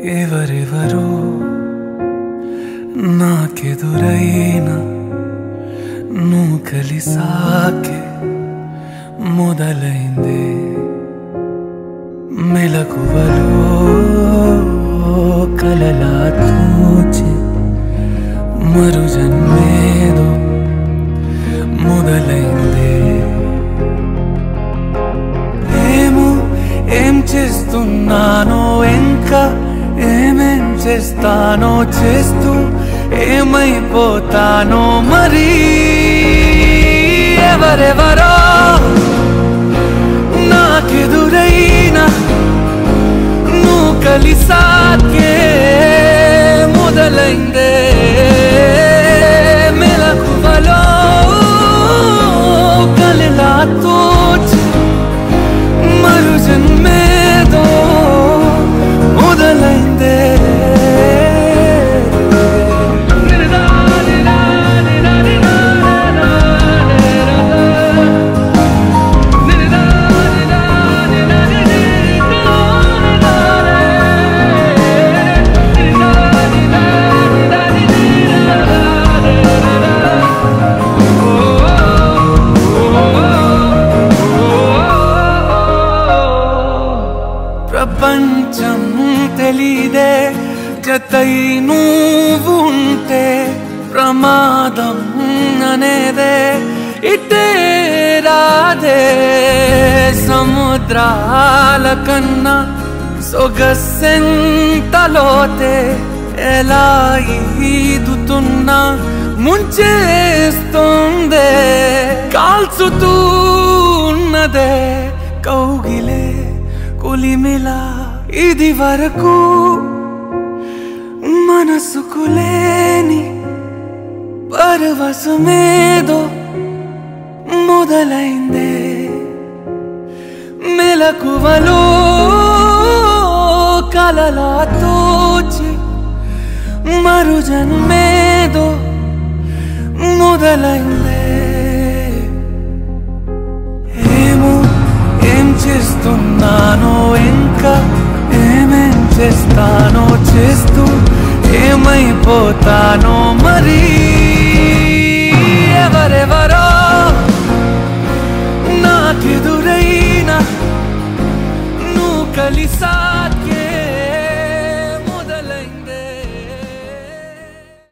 ఎవరెవరో నాకెదురైన నువ్వు కలిసాకే మొదలైందే మెలకువలో కలలా తూచి మరు జన్మేదో మొదలైందే ఏమో ఏం చేస్తున్నానో ఇంకా ఏమేం చేస్తానో చేస్తూ ఏమైపోతానో మరి ఎవరెవరో నాకెదురైనా నువ్వు కలిసాకే మొదలైందే మెలకువలో కలలా తోచి మరు జన్మేదో మొదలైందే ప్రపంచం తెలీదే జతై నువ్వు ఉంటే ప్రమాదం అనేదే ఇటే రాదే సముద్రాల కన్నా సొగసెంతలోతే ఎలా ఈదుతున్నా ముంచేస్తుందే కాల్చుతూ ఉన్నదే కౌగిలే కులిమిలా ఇది వరకు మనసుకు లేని పరవశమేదో మొదలైందే మెలకువలో కలలా తోచి మరు జన్మేదో మొదలైందే ఏమో ఏం చేస్తున్నానో ఇంకా ఏమేం చేస్తానో చేస్తూ ఏమైపోతానో మరి ఎవరెవరో నాకెదురైనా నువ్వు కలిసా